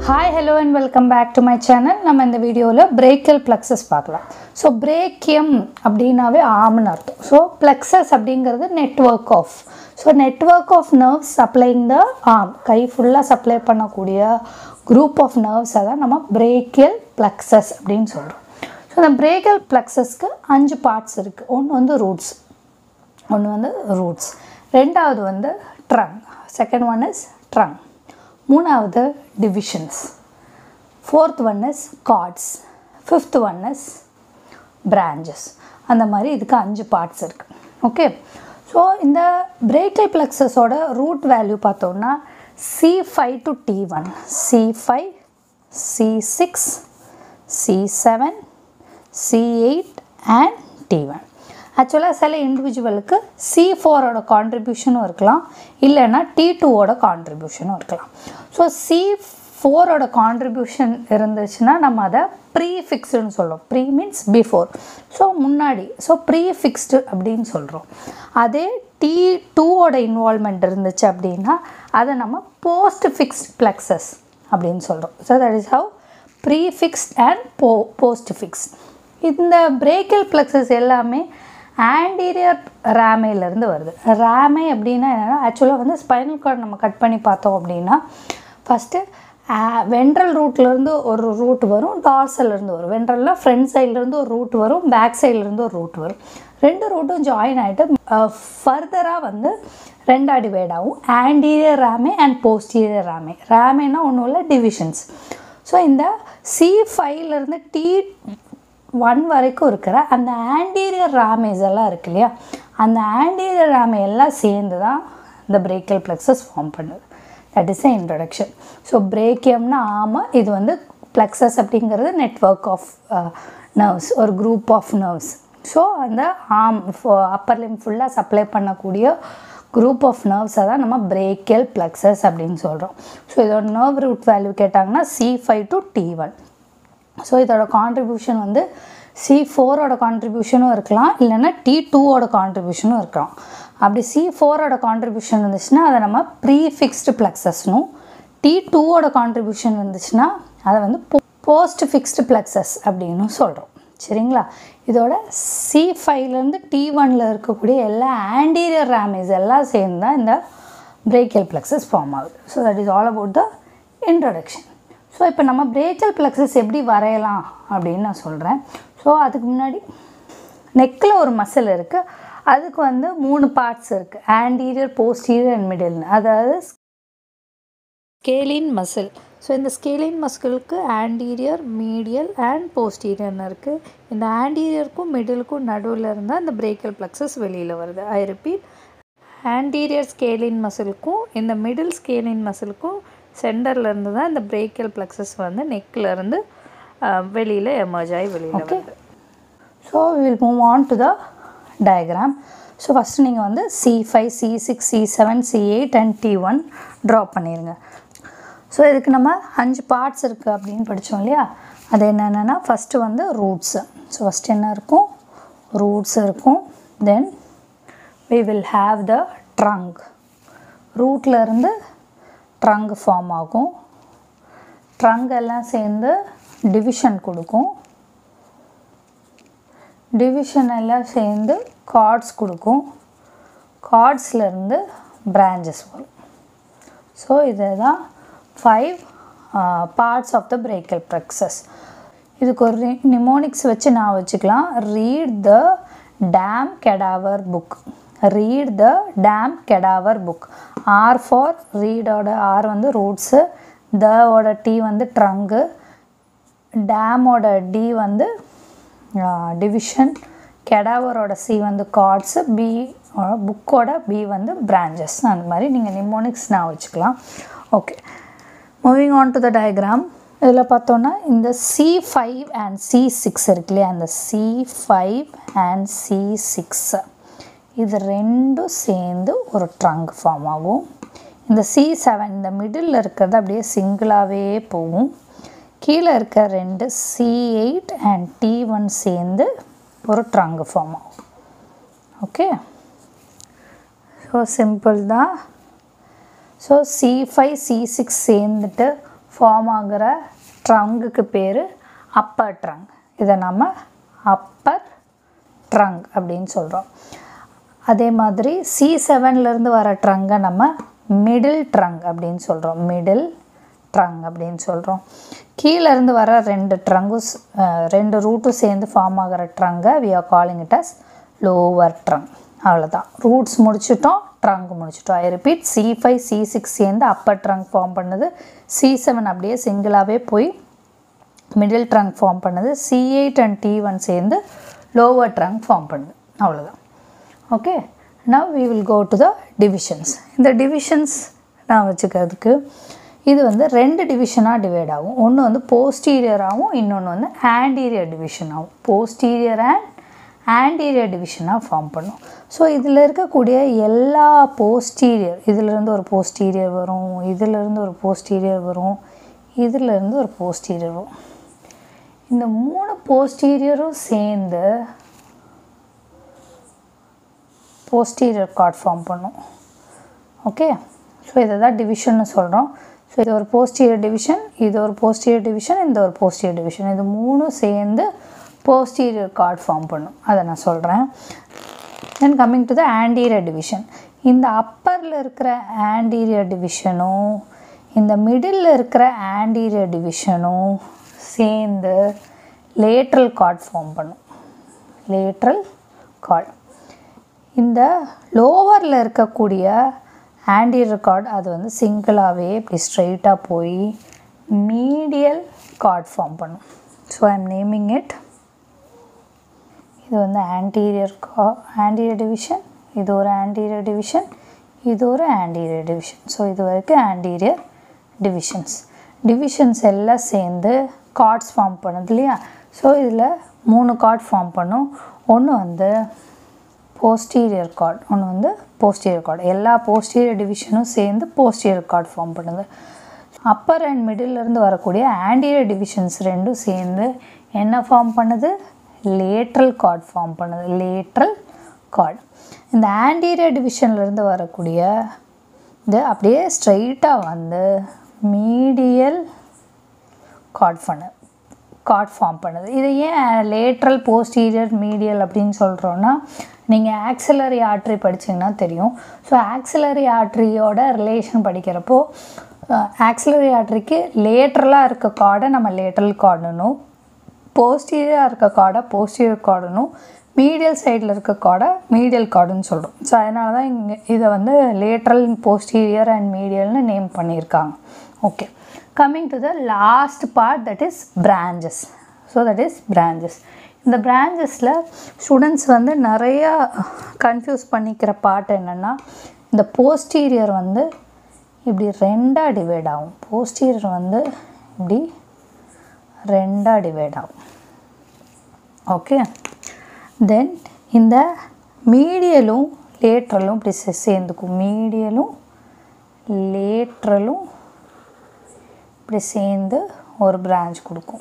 Hi hello and welcome back to my channel நம்ம இந்த வீடியோவில் பிரேக்கல் பிளக்ஸஸ் பார்க்கலாம் ஸோ பிரேக்கியம் அப்படின்னாவே ஆம்னு அர்த்தம் ஸோ பிளக்ஸஸ் அப்படிங்கிறது network of so network of nerves supplying the arm கை ஃபுல்லாக சப்ளை பண்ணக்கூடிய குரூப் ஆஃப் நர்வ்ஸை தான் நம்ம பிரேக்கியல் பிளக்ஸஸ் அப்படின்னு சொல்கிறோம் ஸோ இந்த பிரேக்கல் பிளக்ஸஸ்க்கு அஞ்சு பார்ட்ஸ் இருக்குது ஒன்று வந்து ரூட்ஸ் ஒன்று வந்து ரூட்ஸ் ரெண்டாவது வந்து trunk second one is trunk மூணாவது divisions fourth one is cords fifth one is branches அந்த மாதிரி இதுக்கு அஞ்சு பார்ட்ஸ் இருக்குது ஓகே ஸோ இந்த பிரேக்கல் பிளக்ஸஸோட ரூட் வேல்யூ பார்த்தோம்னா C five to T one C five C six C seven C eight and T one ஆக்சுவலாக சில இண்டிவிஜுவலுக்கு சி ஃபோரோட கான்ட்ரிபியூஷனும் இருக்கலாம் இல்லைன்னா டி டூவோட கான்ட்ரிபியூஷனும் இருக்கலாம் ஸோ சி ஃபோரோட கான்ட்ரிபியூஷன் இருந்துச்சுன்னா நம்ம அதை ப்ரீ ஃபிக்ஸ்டுன்னு சொல்கிறோம் ப்ரீ மீன்ஸ் பிஃபோர் ஸோ முன்னாடி ஸோ ப்ரீ ஃபிக்ஸ்டு அப்படின்னு சொல்கிறோம் அதே டி டூவோட இன்வால்மெண்ட் இருந்துச்சு அப்படின்னா அதை நம்ம போஸ்ட் ஃபிக்ஸ்ட் பிளக்ஸஸ் அப்படின்னு சொல்கிறோம் so that is how pre fixed and po post fixed இந்த பிரேக்கல் பிளக்ஸஸ் எல்லாமே ஆன்டீரியர் ரேமையிலேருந்து வருது ரேமை அப்படின்னா என்னென்னா ஆக்சுவலாக வந்து ஸ்பைனல் கார்டு நம்ம கட் பண்ணி பார்த்தோம் அப்படின்னா ஃபஸ்ட்டு வென்ட்ரல் ரூட்லேருந்து ஒரு ரூட் வரும் டார்சல்லேருந்து வரும் வென்ட்ரலில் ஃப்ரண்ட் சைட்லேருந்து ஒரு ரூட் வரும் பேக் சைட்லேருந்து ஒரு ரூட் வரும் ரெண்டு ரூட்டும் ஜாயின் ஆகிட்டு ஃபர்தராக வந்து ரெண்டாக டிவைட் ஆகும் anterior rami and posterior rami ரேமேனா ஒன்றும் இல்லை டிவிஷன்ஸ் ஸோ இந்த சி ஃபைவ்லேருந்து டி ஒன் வரைக்கும் இருக்கிற அந்த ஆன்டீரியர் ராமேஸ் எல்லாம் இருக்கு இல்லையா அந்த ஆன்டீரியர் ராமே எல்லாம் சேர்ந்து தான் இந்த பிரேக்கல் பிளக்ஸஸ் ஃபார்ம் பண்ணுது that is a introduction so பிரேக்கியம்னா ஆமாம் இது வந்து பிளக்ஸஸ் அப்படிங்கிறது நெட்ஒர்க் ஆஃப் நர்வ்ஸ் ஒரு குரூப் ஆஃப் நர்வ்ஸ் ஸோ அந்த ஆம் அப்பர் லிம் ஃபுல்லாக சப்ளை பண்ணக்கூடிய குரூப் ஆஃப் நர்வ்ஸை தான் நம்ம பிரேக்கியல் பிளக்ஸஸ் அப்படின்னு சொல்கிறோம் ஸோ இதோட நர்வ் ரூட் வேல்யூ கேட்டாங்கன்னா C five to T one so இதோட கான்ட்ரிபியூஷன் வந்து சி ஃபோரோட கான்ட்ரிபியூஷனும் இருக்கலாம் இல்லைன்னா டி டூவோட கான்ட்ரிபியூஷனும் இருக்கலாம் அப்படி சி ஃபோரோட கான்ட்ரிபியூஷன் இருந்துச்சுன்னா அதை நம்ம ப்ரீ ஃபிக்ஸ்டு பிளக்ஸஸ்னும் டி டூவோட கான்ட்ரிபியூஷன் இருந்துச்சுன்னா அதை வந்து போஸ்ட் ஃபிக்ஸ்டு பிளக்ஸஸ் அப்படின்னு சொல்கிறோம் சரிங்களா இதோட சி ஃபைவ்லேருந்து டி ஒனில் இருக்கக்கூடிய எல்லா ஆன்டீரியர் ரேமேஸ் எல்லாம் சேர்ந்து தான் இந்த பிரேக்கல் பிளக்ஸஸ் ஃபார்ம் ஆகுது so that is all about the introduction so இப்போ நம்ம பிரேக்கல் பிளக்ஸஸ் எப்படி வரையலாம் அப்படின்னு நான் சொல்கிறேன் ஸோ அதுக்கு முன்னாடி நெக்கில் ஒரு மசில் இருக்குது அதுக்கு வந்து மூணு பார்ட்ஸ் இருக்குது ஆன்டீரியர் போஸ்டீரியர் அண்ட் மிடில்னு அதாவது ஸ்கேலின் மசில் ஸோ இந்த ஸ்கேலின் மஸ்கிளுக்கு ஆன்டீரியர் மீடியல் அண்ட் போஸ்டீரியர்னு இருக்குது இந்த ஆன்டீரியருக்கும் மிடிலுக்கும் நடுவில் இருந்தால் இந்த பிரேக்கல் பிளக்ஸஸ் வெளியில் வருது ஐ ரிப்பீட் ஆன்டீரியர் ஸ்கேலின் மசிலுக்கும் இந்த மிடில் ஸ்கேலின் மசிலுக்கும் சென்டரில் இருந்து தான் இந்த பிரேக்கல் பிளக்ஸஸ் வந்து நெக்கில் இருந்து வெளியில் எமர்ஜ் ஆகி வெளியில் வருது so will move on to the diagram so first நீங்கள் வந்து C five C six C seven C eight and T one draw பண்ணிடுங்க ஸோ இதுக்கு நம்ம அஞ்சு பார்ட்ஸ் இருக்குது அப்படின்னு படித்தோம் இல்லையா அது என்னென்னா ஃபஸ்ட்டு வந்து ரூட்ஸு ஸோ ஃபஸ்ட்டு என்ன இருக்கும் ரூட்ஸ் இருக்கும் then we will have the trunk ரூட்லேருந்து ட்ரங்க் ஃபார்ம் ஆகும் ட்ரங்க் எல்லாம் சேர்ந்து டிவிஷன் கொடுக்கும் டிவிஷன் எல்லாம் சேர்ந்து கார்ட்ஸ் கொடுக்கும் கார்ட்ஸ்லேருந்து பிரான்ச்சஸ் வரும் ஸோ இதை தான் five parts of the brachial plexus இதுக்கு ஒரு நிமோனிக்ஸ் வச்சு நான் வச்சுக்கலாம் read the damn cadaver book read the damn cadaver book R for ரீடோட ஆர் வந்து ரூட்ஸு தோட டி வந்து ட்ரங்கு டேமோட டி வந்து டிவிஷன் கெடாவரோட சி வந்து கார்ட்ஸு பி புக்கோட பி வந்து பிரான்ச்சஸ் அந்த மாதிரி நீங்கள் நிமோனிக்ஸ் நான் வச்சுக்கலாம் okay moving on to the diagram இதில் பார்த்தோன்னா இந்த C five and C six இருக்கு இல்லையா அந்த C five and C six இது ரெண்டும் சேர்ந்து ஒரு ட்ரங்க் ஃபார்ம் ஆகும் இந்த சி செவன் இந்த மிடில் இருக்கிறது அப்படியே சிங்கிளாகவே போகும் கீழே இருக்க ரெண்டு C eight and T one சேர்ந்து ஒரு ட்ரங்க் ஃபார்ம் ஆகும் ஓகே ஸோ சிம்பிள் தான் so C five C six சேர்ந்துட்டு ஃபார்ம் ஆகிற ட்ரங்குக்கு பேர் அப்பர் ட்ரங்க் இதை நம்ம அப்பர் ட்ரங்க் அப்படின்னு சொல்கிறோம் அதே மாதிரி சி செவன்லேருந்து வர ட்ரங்கை நம்ம மிடில் ட்ரங்க் அப்படின்னு சொல்கிறோம் மிடில் ட்ரங்க் அப்படின்னு சொல்கிறோம் கீழேருந்து வர ரெண்டு ட்ரங்கும் ரெண்டு ரூட்டும் சேர்ந்து ஃபார்ம் ஆகிற ட்ரங்கை we are calling it as lower trunk அவ்வளோதான் ரூட்ஸ் முடிச்சிட்டோம் ட்ரங்க் முடிச்சிட்டோம் I repeat C five C six சேர்ந்து அப்பர் ட்ரங்க் ஃபார்ம் பண்ணுது சி செவன் அப்படியே சிங்கிளாகவே போய் மிடில் ட்ரங்க் ஃபார்ம் பண்ணுது C eight and T one சேர்ந்து லோவர் ட்ரங்க் ஃபார்ம் பண்ணுது அவ்வளோதான் okay now we will go to the divisions இந்த டிவிஷன்ஸ் நான் வச்சுக்கிறதுக்கு இது வந்து ரெண்டு டிவிஷனாக டிவைட் ஆகும் ஒன்று வந்து போஸ்டீரியராகவும் இன்னொன்று வந்து ஆன்டீரியர் டிவிஷன் ஆகும் போஸ்டீரியர் அண்ட் ஆன்டீரியர் டிவிஷனாக ஃபார்ம் பண்ணும் ஸோ இதில் இருக்கக்கூடிய எல்லா போஸ்டீரியர் இதிலேருந்து ஒரு போஸ்டீரியர் வரும் இதிலேருந்து ஒரு போஸ்டீரியர் வரும் இதிலேருந்து ஒரு போஸ்டீரியர் வரும் இந்த மூணு போஸ்டீரியரும் சேர்ந்து போஸ்டீரியர் கார்ட் ஃபார்ம் பண்ணும் ஓகே ஸோ இதை தான் டிவிஷன்னு சொல்கிறோம் ஸோ இது ஒரு போஸ்டீரியர் டிவிஷன் இது ஒரு போஸ்டீரியர் டிவிஷன் இந்த ஒரு போஸ்டீரியர் டிவிஷன் இது மூணும் சேர்ந்து போஸ்டீரியர் கார்ட் ஃபார்ம் பண்ணும் அதை நான் சொல்கிறேன் then coming to the anterior division இந்த அப்பரில் இருக்கிற ஆன்டீரியர் டிவிஷனும் இந்த மிடில் இருக்கிற ஆன்டீரியர் டிவிஷனும் சேர்ந்து லேட்ரல் கார்ட் ஃபார்ம் பண்ணும் லேட்ரல் கார்ட் இந்த லோவரில் இருக்கக்கூடிய ஆன்டீரியர் கார்டு அது வந்து சிங்கிளாகவே இப்படி ஸ்ட்ரைட்டாக போய் மீடியல் கார்ட் ஃபார்ம் பண்ணும் so I am naming it இது வந்து ஆன்டீரியர் கா ஆன்டீரியர் டிவிஷன் இது ஒரு ஆன்டீரியர் டிவிஷன் இது ஒரு ஆன்டீரியர் டிவிஷன் ஸோ இது வரைக்கும் ஆன்டீரியர் டிவிஷன்ஸ் டிவிஷன்ஸ் எல்லாம் சேர்ந்து கார்ட்ஸ் ஃபார்ம் பண்ணுது இல்லையா ஸோ இதில் மூணு கார்ட் ஃபார்ம் பண்ணும் ஒன்று வந்து போஸ்டீரியர் கார்டு ஒன்று வந்து போஸ்டீரியர் கார்டு எல்லா போஸ்டீரியர் டிவிஷனும் சேர்ந்து போஸ்டீரியர் கார்டு ஃபார்ம் பண்ணுது அப்பர் அண்ட் மிடில்லேருந்து வரக்கூடிய ஆன்டீரியர் டிவிஷன்ஸ் ரெண்டும் சேர்ந்து என்ன ஃபார்ம் பண்ணுது லேட்ரல் கார்டு ஃபார்ம் பண்ணுது லேட்ரல் கார்டு இந்த ஆன்டீரியர் டிவிஷன்லேருந்து வரக்கூடிய இது அப்படியே ஸ்ட்ரைட்டாக வந்து மீடியல் கார்ட் பண்ணு கார்ட் ஃபார்ம் பண்ணுது இது ஏன் லேட்ரல் போஸ்டீரியர் மீடியல் அப்படின்னு சொல்கிறோன்னா நீங்கள் ஆக்சிலரி ஆட்ரி படிச்சிங்கன்னா தெரியும் ஸோ ஆக்சிலரி ஆட்ரியோட ரிலேஷன் படிக்கிறப்போ ஆக்சிலரி ஆட்ரிக்கு லேட்ரலாக இருக்க கார்டை நம்ம லேட்ரல் கார்டுனும் போஸ்டீரியராக இருக்க கார்டை போஸ்டீரியர் கார்டுனும் மீடியல் சைடில் இருக்க கார்டை மீடியல் கார்டுன்னு சொல்கிறோம் ஸோ அதனால தான் இங்கே இதை வந்து லேட்ரல் போஸ்டீரியர் அண்ட் மீடியல்னு நேம் பண்ணியிருக்காங்க okay coming to the last part that is branches so that is branches இந்த பிரான்ச்சஸில் ஸ்டூடெண்ட்ஸ் வந்து நிறையா கன்ஃபியூஸ் பண்ணிக்கிற பார்ட் என்னென்னா இந்த போஸ்டீரியர் வந்து இப்படி ரெண்டாக டிவைட் ஆகும் போஸ்டீரியர் வந்து இப்படி ரெண்டாக டிவைட் ஆகும் ஓகே தென் இந்த மீடியலும் லேட்ரலும் இப்படி சே- சேர்ந்துக்கும் மீடியலும் லேட்ரலும் இப்படி சேர்ந்து ஒரு பிரான்ச் கொடுக்கும்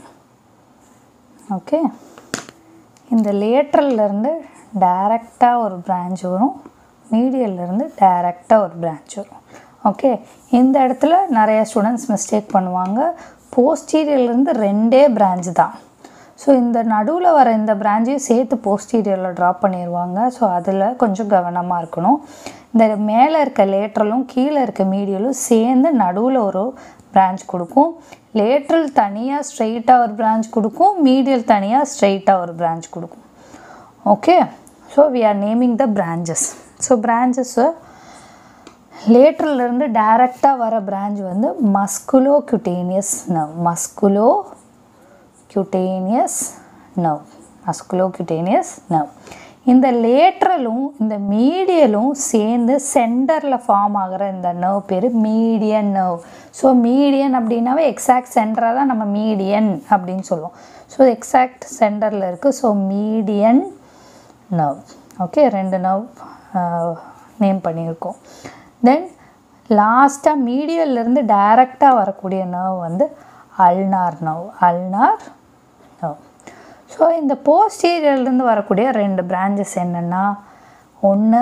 ஓகே இந்த லேட்ரல்லேருந்து டைரெக்டாக ஒரு பிரான்ச் வரும் மீடியல்லேருந்து டைரெக்டாக ஒரு பிரான்ச் வரும் ஓகே இந்த இடத்துல நிறைய ஸ்டூடெண்ட்ஸ் மிஸ்டேக் பண்ணுவாங்க போஸ்டீரியர்லேருந்து ரெண்டே பிரான்ச் தான் ஸோ இந்த நடுவில் வர இந்த பிரான்ச்சையும் சேர்த்து போஸ்டீரியரில் ட்ராப் பண்ணிடுவாங்க ஸோ அதில் கொஞ்சம் கவனமாக இருக்கணும் இந்த மேலே இருக்க லேட்ரலும் கீழே இருக்க மீடியலும் சேர்ந்து நடுவில் ஒரு பிரான்ச் கொடுக்கும் லேட்ரல் தனியாக ஸ்ட்ரெயிட்டாக ஒரு பிரான்ச் கொடுக்கும் மீடியல் தனியாக ஸ்ட்ரெயிட்டாக ஒரு பிரான்ச் கொடுக்கும் okay so we are naming the branches so branches லேட்ரல்லேருந்து டைரெக்டாக வர பிரான்ச் வந்து musculocutaneous nerve musculocutaneous nerve musculocutaneous nerve இந்த லேட்ரலும் இந்த மீடியலும் சேர்ந்து சென்டரில் ஃபார்ம் ஆகிற இந்த நர்வ் பேர் மீடியன் நர்வ் ஸோ மீடியன் அப்படின்னாவே எக்ஸாக்ட் சென்டராக தான் நம்ம மீடியன் அப்படின்னு சொல்லுவோம் ஸோ எக்ஸாக்ட் சென்டரில் இருக்குது ஸோ மீடியன் நர்வ் ஓகே ரெண்டு நர்வ் நேம் பண்ணியிருக்கோம் தென் லாஸ்ட்டாக மீடியல்லேருந்து டைரெக்டாக வரக்கூடிய நர்வ் வந்து ulnar nerve ulnar nerve so இந்த போஸ்டீரியர்லேருந்து வரக்கூடிய ரெண்டு பிரான்ச்சஸ் என்னென்னா ஒன்று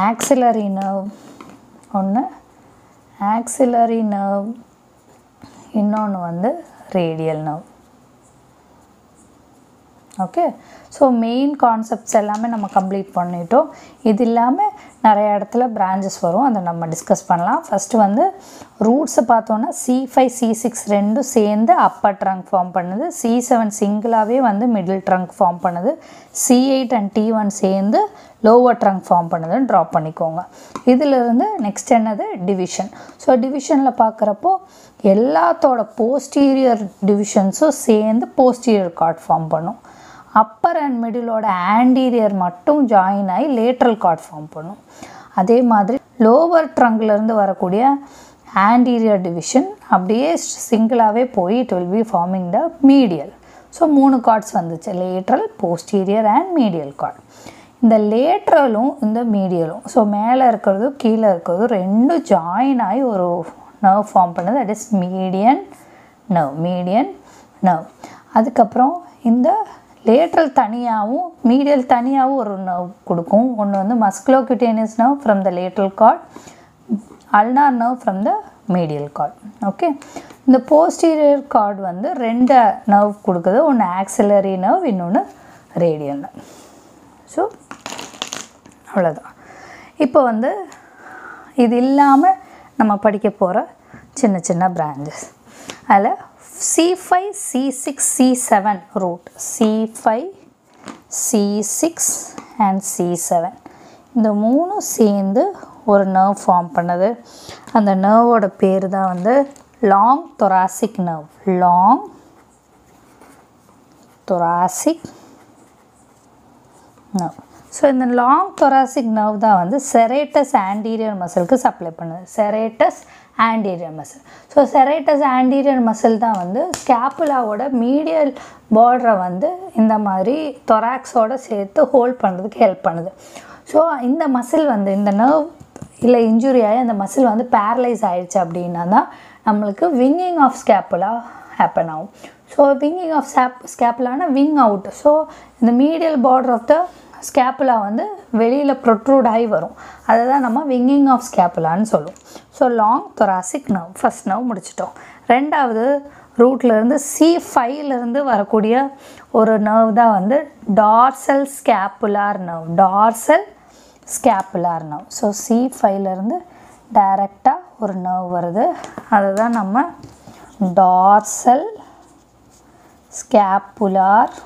ஆக்சிலரி நர்வ் ஒன்று ஆக்சிலரி நர்வ் இன்னொன்று வந்து radial nerve okay so main concepts எல்லாமே நம்ம கம்ப்ளீட் பண்ணிட்டோம் இது இல்லாமல் நிறைய இடத்துல பிரான்ச்சஸ் வரும் அதை நம்ம டிஸ்கஸ் பண்ணலாம் ஃபஸ்ட்டு வந்து ரூட்ஸை பார்த்தோன்னா சி ஃபைவ் சி சிக்ஸ் ரெண்டும் சேர்ந்து அப்பர் ட்ரங்க் ஃபார்ம் பண்ணுது சி செவன் சிங்கிளாகவே வந்து மிடில் ட்ரங்க் ஃபார்ம் பண்ணுது C eight and T one சேர்ந்து லோவர் ட்ரங்க் ஃபார்ம் பண்ணுதுன்னு ட்ராப் பண்ணிக்கோங்க இதிலிருந்து நெக்ஸ்ட் என்னது டிவிஷன் ஸோ டிவிஷனில் பார்க்குறப்போ எல்லாத்தோட போஸ்டீரியர் டிவிஷன்ஸும் சேர்ந்து போஸ்டீரியர் கார்ட் ஃபார்ம் பண்ணும் அப்பர் அண்ட் மிடிலோட ஆன்டீரியர் மட்டும் ஜாயின் ஆகி லேட்ரல் கார்ட் ஃபார்ம் பண்ணும் அதே மாதிரி லோவர் ட்ரங்க்லேருந்து வரக்கூடிய ஆன்டீரியர் டிவிஷன் அப்படியே சிங்கிளாகவே போய் it will be forming the medial so மூணு கார்ட்ஸ் வந்துச்சு lateral posterior and medial cord இந்த லேட்ரலும் இந்த மீடியலும் ஸோ மேலே இருக்கிறதும் கீழே இருக்கிறதும் ரெண்டும் ஜாயின் ஆகி ஒரு நர்வ் ஃபார்ம் பண்ணுது that is median nerve median nerve அதுக்கப்புறம் இந்த லேட்ரல் தனியாகவும் மீடியல் தனியாகவும் ஒரு நர்வ் கொடுக்கும் ஒன்று வந்து musculocutaneous nerve from the lateral cord ulnar nerve from the medial cord okay இந்த போஸ்டீரியர் கார்டு வந்து ரெண்டு நர்வ் கொடுக்குது ஒன்று ஆக்சிலரி நர்வ் இன்னொன்று ரேடியல் நர்வ் ஸோ அவ்வளோதான் இப்போ வந்து இது இல்லாமல் நம்ம படிக்க போகிற சின்ன சின்ன பிரான்ச்சஸ் அதில் C five C six C seven root C five C six and C seven இந்த மூணும் சேர்ந்து ஒரு நர்வ் ஃபார்ம் பண்ணுது அந்த நர்வோட பேர் தான் வந்து long thoracic nerve long thoracic nerve so இந்த லாங் தொராசிக் நர்வ் தான் வந்து செரேட்டஸ் ஆன்டீரியர் மசிலுக்கு சப்ளை பண்ணுது serratus anterior muscle so serratus anterior muscle தான் வந்து ஸ்கேப்புலாவோட மீடியல் பார்டரை வந்து இந்த மாதிரி தொராக்ஸோட சேர்த்து ஹோல்ட் பண்ணுறதுக்கு ஹெல்ப் பண்ணுது ஸோ இந்த மசில் வந்து இந்த நர்வ் இல்லை இன்ஜுரி ஆகி அந்த மசில் வந்து பேரலைஸ் ஆயிடுச்சு அப்படின்னா தான் நம்மளுக்கு விங்கிங் ஆஃப் ஸ்கேப்புலா ஹேப்பன் ஆகும் ஸோ விங்கிங் ஆஃப் ஸ்கேப் ஸ்கேப்புலானா விங் அவுட் ஸோ இந்த medial border of the scapula வந்து வெளியில் ப்ரொட்ரூட் ஆகி வரும் அதை தான் நம்ம விங்கிங் ஆஃப் ஸ்கேப்புலான்னு சொல்லுவோம் so long thoracic nerve first nerve முடிச்சிட்டோம் ரெண்டாவது ரூட்லேருந்து சி ஃபைவ்லேருந்து வரக்கூடிய ஒரு நர்வ் தான் வந்து dorsal scapular nerve dorsal scapular nerve so C ஃபைவ்லேருந்து டைரெக்டாக ஒரு நர்வ் வருது அதை தான் நம்ம டார்சல் ஸ்கேப்புலார்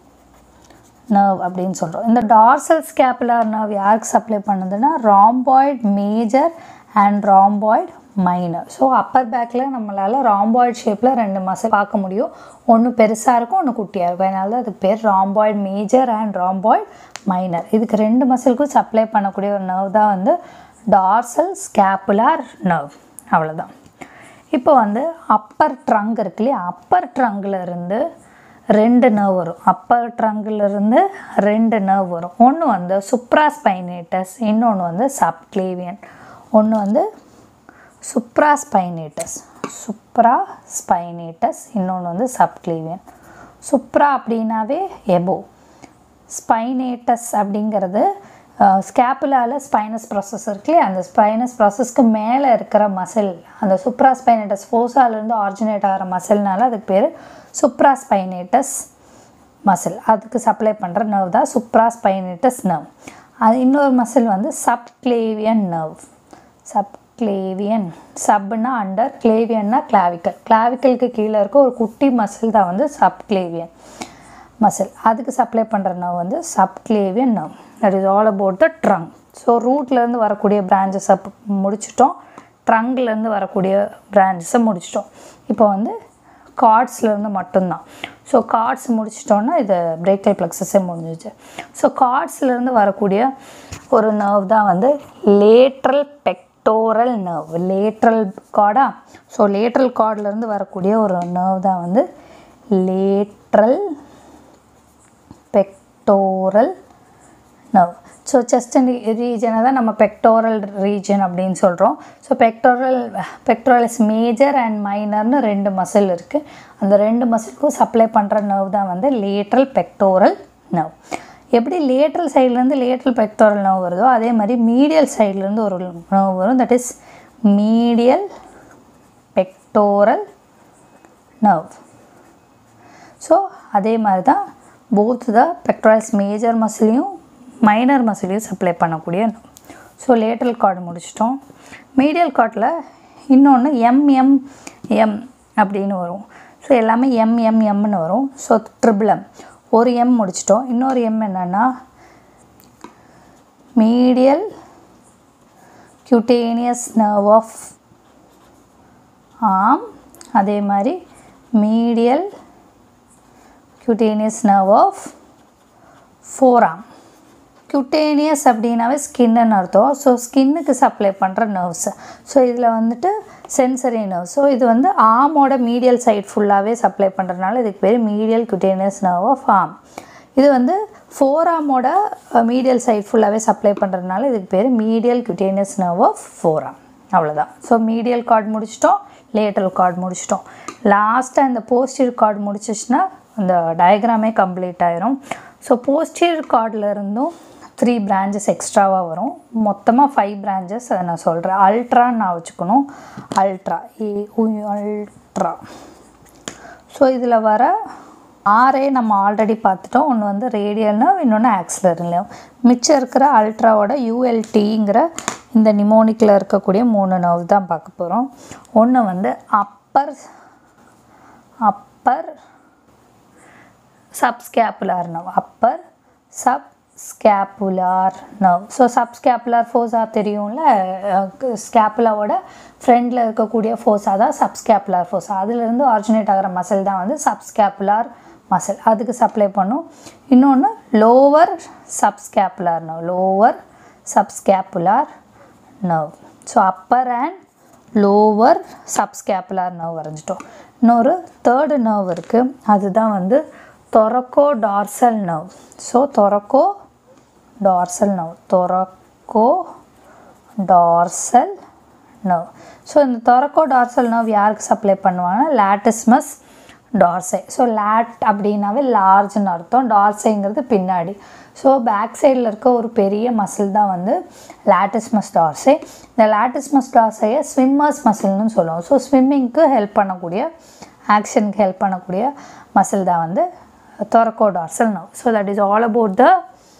நர்வ் அப்படின்னு சொல்கிறோம் இந்த டார்சல் ஸ்கேப்புலார் நர்வ் யாருக்கு சப்ளை பண்ணுதுன்னா rhomboid major and rhomboid minor so upper பேக்கில் நம்மளால் ராம்பாய்ட் ஷேப்பில் ரெண்டு மசில் பார்க்க முடியும் ஒன்று பெருசாக இருக்கும் ஒன்று குட்டியாக இருக்கும் அதனால தான் அதுக்கு பேர் rhomboid major and rhomboid minor இதுக்கு ரெண்டு மசிலுக்கும் சப்ளை பண்ணக்கூடிய ஒரு நர்வ் தான் வந்து டார்சல் ஸ்கேப்புலார் நர்வ் அவ்வளோதான் இப்போ வந்து அப்பர் ட்ரங்க் இருக்கு இல்லையா அப்பர் ட்ரங்கில் இருந்து ரெண்டு நர்வ் வரும் அப்பர் ட்ரங்கிலிருந்து ரெண்டு நர்வ் வரும் ஒன்று வந்து சுப்ராஸ்பைனேட்டஸ் இன்னொன்று வந்து சப்க்ளேவியன் ஒன்று வந்து சுப்ராஸ்பைனேட்டஸ் சுப்ரா ஸ்பைனேட்டஸ் இன்னொன்று வந்து சப்க்ளேவியன் சுப்ரா அப்படின்னாவே எபோ ஸ்பைனேட்டஸ் அப்படிங்கிறது ஸ்கேப்புலாவில் ஸ்பைனஸ் ப்ராசஸ் இருக்கு அந்த ஸ்பைனஸ் ப்ராசஸ்க்கு மேலே இருக்கிற மசில் அந்த சுப்ரா ஸ்பைனேட்டஸ் ஃபோசாலேருந்து ஆரிஜினேட் ஆகிற மசில்னால அதுக்கு பேர் சுப்ரா ஸ்பைனேட்டஸ் மசில் அதுக்கு சப்ளை பண்ணுற நர்வ் தான் சுப்ரா ஸ்பைனேட்டஸ் நர்வ் அது இன்னொரு மசில் வந்து சப்க்ளேவியன் நர்வ் சப்க்ளேவியன் சப்னா அண்டர் கிளேவியன்னா கிளாவிக்கல் கிளாவிக்கலுக்கு கீழே இருக்க ஒரு குட்டி மசில் தான் வந்து சப்க்ளேவியன் மசில் அதுக்கு சப்ளை பண்ணுற நர்வ் வந்து subclavian nerve that is all about the trunk so ரூட்லேருந்து வரக்கூடிய பிரான்ச்சஸை முடிச்சிட்டோம் ட்ரங்க்லேருந்து வரக்கூடிய பிரான்ச்சஸை முடிச்சிட்டோம் இப்போ வந்து கார்ட்ஸ்லேருந்து மட்டும்தான் ஸோ கார்ட்ஸ் முடிச்சிட்டோன்னா இது பிரேக்கல் ப்ளக்ஸஸே முடிஞ்சிச்சு ஸோ கார்ட்ஸ்லேருந்து வரக்கூடிய ஒரு நர்வ் தான் வந்து லேட்ரல் பெக்டோரல் நர்வ் லேட்ரல் கார்டா ஸோ லேட்ரல் கார்ட்லேருந்து வரக்கூடிய ஒரு நர்வ் தான் வந்து lateral pectoral nerve so chest ரீஜனை தான் நம்ம பெக்டோரல் ரீஜன் அப்படின்னு சொல்கிறோம் so pectoral pectorals major and மைனர்னு ரெண்டு மசில் இருக்குது அந்த ரெண்டு மசிலுக்கும் சப்ளை பண்ணுற நர்வ் தான் வந்து லேட்ரல் பெக்டோரல் நர்வ் எப்படி லேட்ரல் சைட்லேருந்து லேட்ரல் பெக்டோரல் நர்வ் வருதோ அதே மாதிரி மீடியல் சைட்லேருந்து ஒரு நர்வ் வரும் that is medial pectoral nerve so அதே மாதிரி தான் போத் த பெக்ட்ரல்ஸ் மேஜர் மசிலையும் மைனர் மசிலையும் சப்ளை பண்ணக்கூடிய ஸோ லேட்டரல் கார்டு முடிச்சிட்டோம் மீடியல் கார்டில் இன்னொன்று எம்எம்எம் அப்படின்னு வரும் ஸோ எல்லாமே எம்எம்எம்னு வரும் ஸோ ட்ரிபிள் எம் ஒரு எம் முடிச்சிட்டோம் இன்னொரு எம் என்னென்னா medial cutaneous nerve of arm அதே மாதிரி medial cutaneous nerve of forearm cutaneous அப்படின்னாவே ஸ்கின்னு அர்த்தம் ஸோ ஸ்கின்னுக்கு சப்ளை பண்ணுற நர்வ்ஸ் ஸோ இதில் வந்துட்டு சென்சரி நர்வ் ஸோ இது வந்து ஆமோட மீடியல் சைட் ஃபுல்லாகவே சப்ளை பண்ணுறதுனால இதுக்கு பேர் medial cutaneous nerve of arm இது வந்து ஃபோராமோட மீடியல் சைட் ஃபுல்லாகவே சப்ளை பண்ணுறதுனால இதுக்கு பேர் medial cutaneous nerve of forearm அவ்வளோதான் ஸோ மீடியல் கார்டு முடிச்சிட்டோம் லேட்டரல் கார்டு முடிச்சிட்டோம் லாஸ்ட்டாக இந்த போஸ்டியர் கார்டு முடிச்சிச்சுன்னா அந்த டயக்ராமே கம்ப்ளீட் ஆயிரும் ஸோ போஸ்டியர் கார்டில் இருந்தும் த்ரீ பிரான்ச்சஸ் எக்ஸ்ட்ராவாக வரும் மொத்தமாக ஃபைவ் பிரான்ச்சஸ் அதை நான் சொல்கிறேன் அல்ட்ரான்னு நான் வச்சுக்கணும் அல்ட்ரா ஏ அல்ட்ரா ஸோ இதில் வர ஆரே நம்ம ஆல்ரெடி பார்த்துட்டோம் ஒன்று வந்து ரேடியல்னா இன்னொன்று ஆக்சிலர்லையும் மிச்சம் இருக்கிற அல்ட்ராவோட யூஎல்டிங்கிற இந்த நிமோனிக்கில் இருக்கக்கூடிய மூணு நர்வ் தான் பார்க்க போகிறோம் ஒன்று வந்து upper upper subscapular nerve upper subscapular nerve so subscapular fossa தெரியும்ல ஸ்கேப்புலாவோட ஃப்ரண்டில் இருக்கக்கூடிய ஃபோஸா தான் சப்ஸ்கேப்புலார் ஃபோஸா அதுலேருந்து ஆரிஜினேட் ஆகிற மசில் தான் வந்து சப்ஸ்கேப்புலார் மசில் அதுக்கு சப்ளை பண்ணும் இன்னொன்று lower subscapular nerve lower subscapular nerve so upper and lower subscapular nerve வரைஞ்சிட்டோம் இன்னொரு தேர்டு நர்வ் இருக்குது அதுதான் வந்து thoracodorsal nerve so thoracodorsal nerve thoracodorsal nerve so இந்த தொரக்கோ டார்சல் நர்வ் யாருக்கு சப்ளை பண்ணுவாங்கன்னா லாட்டிஸ்மஸ் டார்சை ஸோ லேட் அப்படின்னாவே லார்ஜ்னு அர்த்தம் டார்சைங்கிறது பின்னாடி ஸோ பேக் சைடில் இருக்க ஒரு பெரிய மசில் தான் வந்து லாட்டிஸ்மஸ் டார்சை இந்த லாட்டிஸ்மஸ் டார்சையை ஸ்விம்மர்ஸ் மசில்னு சொல்லுவோம் ஸோ ஸ்விம்மிங்க்கு ஹெல்ப் பண்ணக்கூடிய ஆக்ஷனுக்கு ஹெல்ப் பண்ணக்கூடிய மசில் தான் வந்து thoracodorsal nerve. So that is all about the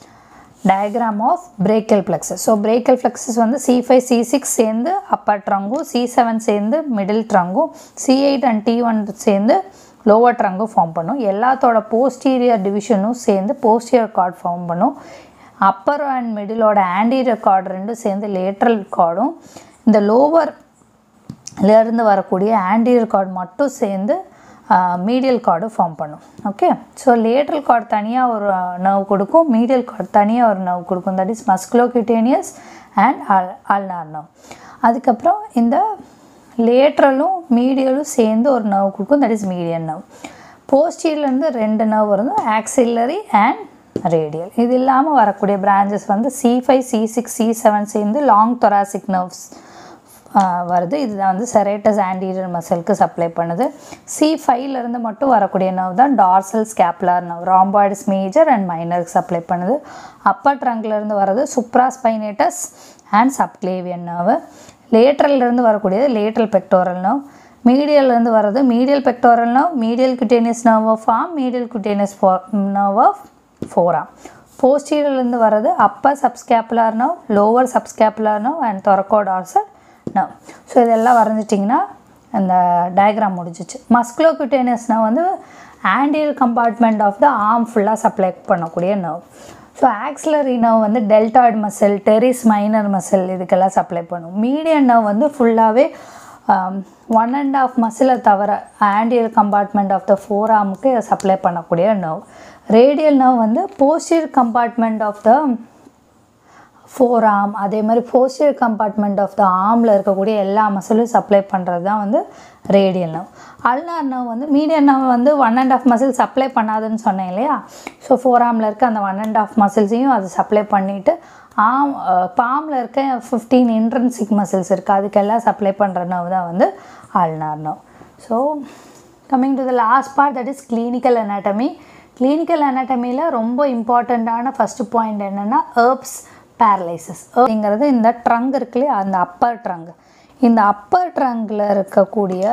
diagram of brachial plexus. So brachial plexus வந்து C5, C6 சேர்ந்து upper trunkum, C7 சேர்ந்து middle trunkum, C8 and T1 சேர்ந்து lower trunkum ஃபார்ம் பண்ணும் எல்லாத்தோட posterior டிவிஷனும் சேர்ந்து posterior cord ஃபார்ம் பண்ணும் upper and மிடிலோட anterior cord ரெண்டும் சேர்ந்து லேட்ரல் கார்டும் இந்த லோவர்லேருந்து வரக்கூடிய ஆன்டீரியர் கார்டு மட்டும் சேர்ந்து மீடியல் கார்டு ஃபார்ம் பண்ணும் ஓகே ஸோ லேட்ரல் கார்டு தனியாக ஒரு நர்வ் கொடுக்கும் மீடியல் கார்டு தனியாக ஒரு நர்வ் கொடுக்கும் தட் இஸ் மஸ்குலோக்யூட்டேனியஸ் அண்ட் அல் அல்னார் நர்வ் அதுக்கப்புறம் இந்த லேட்ரலும் மீடியலும் சேர்ந்து ஒரு நர்வ் கொடுக்கும் தட் இஸ் மீடியன் நர்வ் போஸ்டீர்லேருந்து ரெண்டு நர்வ் வரும் ஆக்சில்லரி அண்ட் ரேடியல் இது இல்லாமல் வரக்கூடிய பிரான்ச்சஸ் வந்து C five C six C seven சேர்ந்து லாங் தொராசிக் நர்வ்ஸ் வருது இதுதான் வந்து செரேட்டஸ் ஆன்டீரியர் மசிலுக்கு சப்ளை பண்ணுது சி ஃபைவ்லேருந்து மட்டும் வரக்கூடிய நர்வ் தான் dorsal scapular nerve rhomboids major and மைனருக்கு சப்ளை பண்ணுது அப்பர் ட்ரங்க்லேருந்து வர்றது சுப்ராஸ்பைனேட்டஸ் அண்ட் சப்க்ளேவியன் நர்வு லேட்ரல்லேருந்து வரக்கூடியது லேட்ரல் பெக்டோரல் நர்வ் மீடியல்லேருந்து வர்றது medial pectoral nerve medial cutaneous nerve of arm medial cutaneous ஃபோ நர்வ் ஆஃப் ஃபோராம் போஸ்டீரியர்லேருந்து வர்றது upper subscapular nerve lower subscapular nerve and thoracodorsal nerve so இதெல்லாம் வரைஞ்சிட்டிங்கன்னா அந்த டயக்ராம் முடிஞ்சிச்சு மஸ்குலோகுட்டேனியஸ்னால் வந்து anterior compartment of the arm ஃபுல்லாக சப்ளை பண்ணக்கூடிய நர்வ் ஸோ ஆக்சிலரி நர்வ் வந்து deltoid muscle teres minor muscle இதுக்கெல்லாம் சப்ளை பண்ணும் மீடியன் நர்வ் வந்து ஃபுல்லாகவே ஒன் அண்ட் ஆஃப் மசிலை தவிர ஆன்டியர் கம்பார்ட்மெண்ட் ஆஃப் த ஃபோர் ஆர்முக்கு சப்ளை பண்ணக்கூடிய நர்வ் ரேடியல் நர்வ் வந்து posterior compartment of the forearm அதே மாதிரி போஸ்டியர் கம்பார்ட்மெண்ட் ஆஃப் த ஆர்மில் இருக்கக்கூடிய எல்லா மசிலும் சப்ளை பண்ணுறது தான் வந்து ரேடியல் நர்வ் அல்னார் நர்வ் வந்து மீடியன் நர்வ் வந்து one and half muscle supply பண்ணாதுன்னு சொன்னேன் இல்லையா ஸோ ஃபோர் ஆர்மில் இருக்க அந்த ஒன் அண்ட் ஆஃப் மசில்ஸையும் அது சப்ளை பண்ணிவிட்டு ஆம் பாமில் இருக்க ஃபிஃப்டீன் இன்ட்ரன்சிக் மசில்ஸ் இருக்குது அதுக்கெல்லாம் சப்ளை பண்ணுற நர்வ் தான் வந்து ulnar nerve so coming to the last part that is clinical anatomy clinical அனாட்டமியில் ரொம்ப இம்பார்ட்டண்ட்டான ஃபஸ்ட்டு பாயிண்ட் என்னென்னா ஏர்ப்ஸ் பேரலைசிஸ் அப்படிங்கிறது இந்த ட்ரங்க் இருக்குல்லையே அந்த அப்பர் ட்ரங்க் இந்த அப்பர் ட்ரங்கில் இருக்கக்கூடிய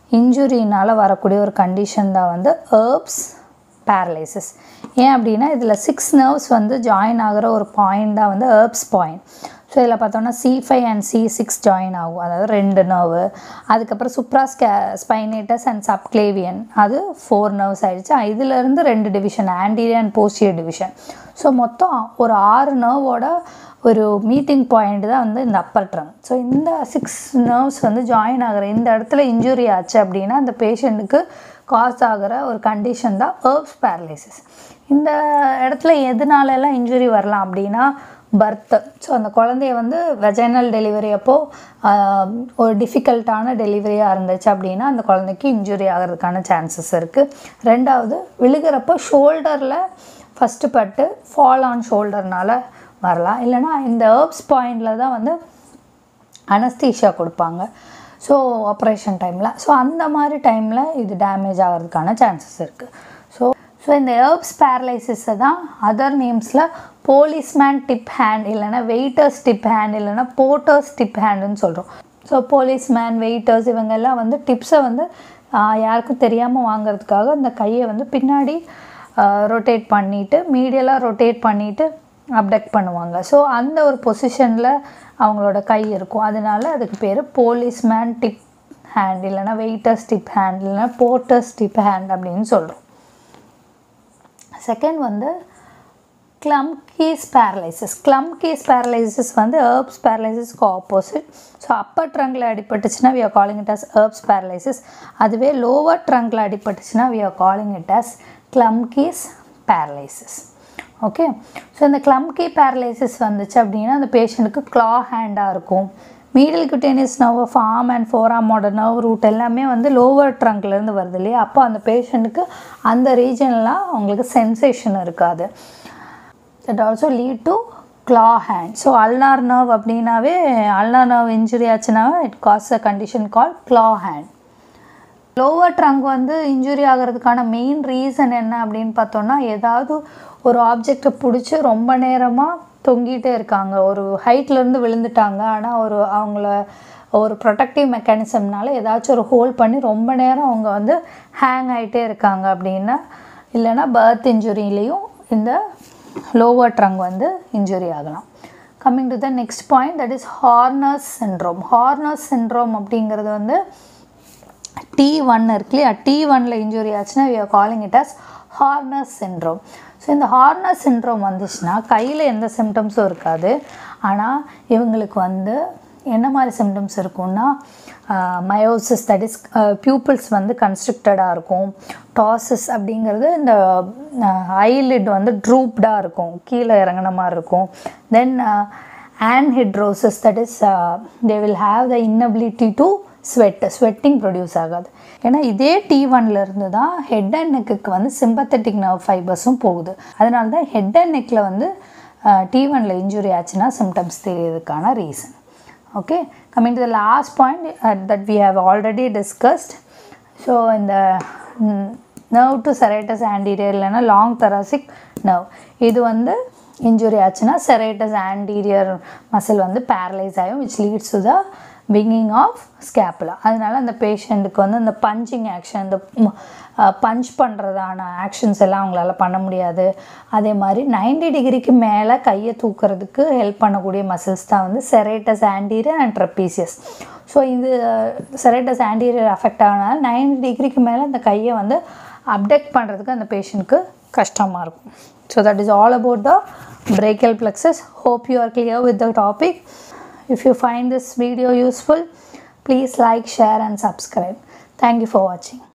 இன்ஜுரினால் வரக்கூடிய ஒரு கண்டிஷன் தான் வந்து ஏர்ப்ஸ் பேரலைசிஸ் ஏன் அப்படின்னா இதில் சிக்ஸ் நர்வ்ஸ் வந்து ஜாயின் ஆகிற ஒரு பாயிண்ட் தான் வந்து ஏர்ப்ஸ் பாயிண்ட் ஸோ இதில் பார்த்தோம்னா C five and C six join ஆகும் அதாவது ரெண்டு நர்வு அதுக்கப்புறம் supraspinatus and subclavian அது ஃபோர் நர்வ்ஸ் ஆகிடுச்சு இதிலேருந்து ரெண்டு division anterior and posterior division so மொத்தம் ஒரு ஆறு நர்வோட ஒரு மீட்டிங் பாயிண்ட் தான் வந்து இந்த அப்பர் ட்ரங்க் ஸோ இந்த சிக்ஸ் நர்வ்ஸ் வந்து ஜாயின் ஆகிற இந்த இடத்துல இன்ஜுரி ஆச்சு அப்படின்னா அந்த பேஷண்ட்டுக்கு காஸ் ஆகிற ஒரு கண்டிஷன் தான் ஏர்ப்ஸ் பேரலைசிஸ் இந்த இடத்துல எதனால எல்லாம் இன்ஜுரி வரலாம் அப்படின்னா பர்த்து ஸோ அந்த குழந்தைய வந்து வெஜைனல் டெலிவரி அப்போது ஒரு டிஃபிகல்ட்டான டெலிவரியாக இருந்துச்சு அப்படின்னா அந்த குழந்தைக்கு இன்ஜுரி ஆகிறதுக்கான சான்சஸ் இருக்குது ரெண்டாவது விழுகிறப்போ ஷோல்டரில் ஃபஸ்ட்டு பட்டு ஃபால் ஆன் ஷோல்டர்னால வரலாம் இல்லைனா இந்த ஏர்ப்ஸ் பாயிண்டில் தான் வந்து அனஸ்தீஷியா கொடுப்பாங்க ஸோ ஆப்ரேஷன் டைமில் ஸோ அந்த மாதிரி டைமில் இது டேமேஜ் ஆகிறதுக்கான சான்சஸ் இருக்குது ஸோ ஸோ இந்த ஏர்ப்ஸ் பேரலைசிஸை தான் அதர் நேம்ஸில் போலீஸ்மேன் டிப் ஹேண்ட் இல்லைனா வெயிட்டர்ஸ் டிப் ஹேண்ட் இல்லைனா போட்டர்ஸ் டிப் ஹேண்டுன்னு சொல்கிறோம் ஸோ போலீஸ்மேன் வெயிட்டர்ஸ் இவங்கெல்லாம் வந்து டிப்ஸை வந்து யாருக்கும் தெரியாமல் வாங்குறதுக்காக இந்த கையை வந்து பின்னாடி ரொட்டேட் பண்ணிவிட்டு மீடியலாக ரொட்டேட் பண்ணிவிட்டு அப்டக்ட் பண்ணுவாங்க ஸோ அந்த ஒரு பொசிஷனில் அவங்களோட கை இருக்கும் அதனால அதுக்கு பேர் போலீஸ்மேன் டிப் ஹேண்ட் இல்லைனா வெயிட்டர்ஸ் டிப் ஹேண்ட் இல்லைனா போர்ட்டர்ஸ் டிப் ஹேண்ட் அப்படின்னு சொல்கிறோம் செகண்ட் வந்து கிளம்கீஸ் பேரலைசிஸ் கிளம்கீஸ் பேரலைசிஸ் வந்து ஏர்ப்ஸ் பேரலைசிஸ்க்கு ஆப்போசிட் ஸோ அப்பர் ட்ரங்கில் அடிபட்டுச்சுன்னா we are calling it as Erb's paralysis அதுவே லோவர் ட்ரங்கில் அடிபட்டுச்சுன்னா we are calling it as Klumpke's paralysis okay so இந்த கிளம்கி பேரலைசிஸ் வந்துச்சு அப்படின்னா அந்த பேஷண்ட்டுக்கு க்ளா ஹேண்டாக இருக்கும் medial cutaneous nerve of arm and ஃபோர் ஆர்மோட நர்வ் ரூட் எல்லாமே வந்து லோவர் ட்ரங்க்லேருந்து வருது இல்லையா அப்போ அந்த பேஷண்ட்டுக்கு அந்த ரீஜன்லாம் அவங்களுக்கு சென்சேஷன் இருக்காது that also lead to claw hand so ulnar nerve அப்படின்னாவே அல்னார் நர்வ் இன்ஜுரி ஆச்சுனாவே it cause a condition call claw hand lower trunk வந்து இன்ஜுரி ஆகிறதுக்கான மெயின் ரீசன் என்ன அப்படின்னு பார்த்தோன்னா ஏதாவது ஒரு ஆப்ஜெக்டை பிடிச்சி ரொம்ப நேரமாக தொங்கிட்டே இருக்காங்க ஒரு ஹைட்லேருந்து விழுந்துட்டாங்க ஆனால் ஒரு அவங்கள ஒரு ப்ரொடக்டிவ் மெக்கானிசம்னால ஏதாச்சும் ஒரு ஹோல்ட் பண்ணி ரொம்ப நேரம் அவங்க வந்து ஹேங் ஆகிட்டே இருக்காங்க அப்படின்னா இல்லைன்னா பர்த் இன்ஜுரியிலையும் இந்த லோவர் ட்ரங்க் வந்து இன்ஜுரி ஆகலாம் coming to the next point that is Horner's syndrome Horner's syndrome அப்படிங்கிறது வந்து டி ஒன் இருக்கு இல்லையா டி ஒனில் இன்ஜுரி ஆச்சுன்னா we are calling it as Horner's syndrome so இந்த ஹார்னஸ் சின்ட்ரோம் வந்துச்சுன்னா கையில் எந்த சிம்டம்ஸும் இருக்காது ஆனால் இவங்களுக்கு வந்து என்ன மாதிரி சிம்டம்ஸ் இருக்கும்னா மயோசிஸ் தட் இஸ் பியூப்பிள்ஸ் வந்து கன்ஸ்ட்ரக்டடாக இருக்கும் டாசஸ் அப்படிங்கிறது இந்த ஐலிட் வந்து ட்ரூப்டாக இருக்கும் கீழே இறங்கின மாதிரி இருக்கும் then anhidrosis that is they will have the inability to sweat sweating produce ஆகாது ஏன்னா இதே டி ஒன்லேருந்து தான் ஹெட் அண்ட் நெக்குக்கு வந்து சிம்பத்தட்டிக் நர்வ் ஃபைபர்ஸும் போகுது அதனால தான் ஹெட் அண்ட் நெக்கில் வந்து டி ஒனில் இன்ஜுரி ஆச்சுன்னா சிம்டம்ஸ் தெரியறதுக்கான reason okay coming to the last point that we have already discussed so இந்த நர்வ் டு செரைட்டஸ் ஆன்டீரியர் இல்லைன்னா லாங் தெராசிக் நர்வ் இது வந்து இன்ஜுரி ஆச்சுன்னா செரைட்டஸ் ஆன்டீரியர் மசில் வந்து பேரலைஸ் ஆகும் which leads to the winging of scapula அதனால அந்த பேஷண்ட்டுக்கு வந்து இந்த பஞ்சிங் ஆக்ஷன் இந்த பஞ்ச் பண்ணுறதான ஆக்ஷன்ஸ் எல்லாம் அவங்களால பண்ண முடியாது அதே மாதிரி நைன்டி டிகிரிக்கு மேலே கையை தூக்கிறதுக்கு ஹெல்ப் பண்ணக்கூடிய மசில்ஸ் தான் வந்து serratus anterior and trapezius so இது செரேட்டஸ் ஆன்டீரியர் அஃபெக்ட் ஆனதால் நைன்டி டிகிரிக்கு மேலே அந்த கையை வந்து அப்டெக்ட் பண்ணுறதுக்கு அந்த பேஷண்ட்டுக்கு கஷ்டமாக இருக்கும் so that is all about the brachial plexus hope you are clear with the topic if you find this video useful please like share and subscribe thank you for watching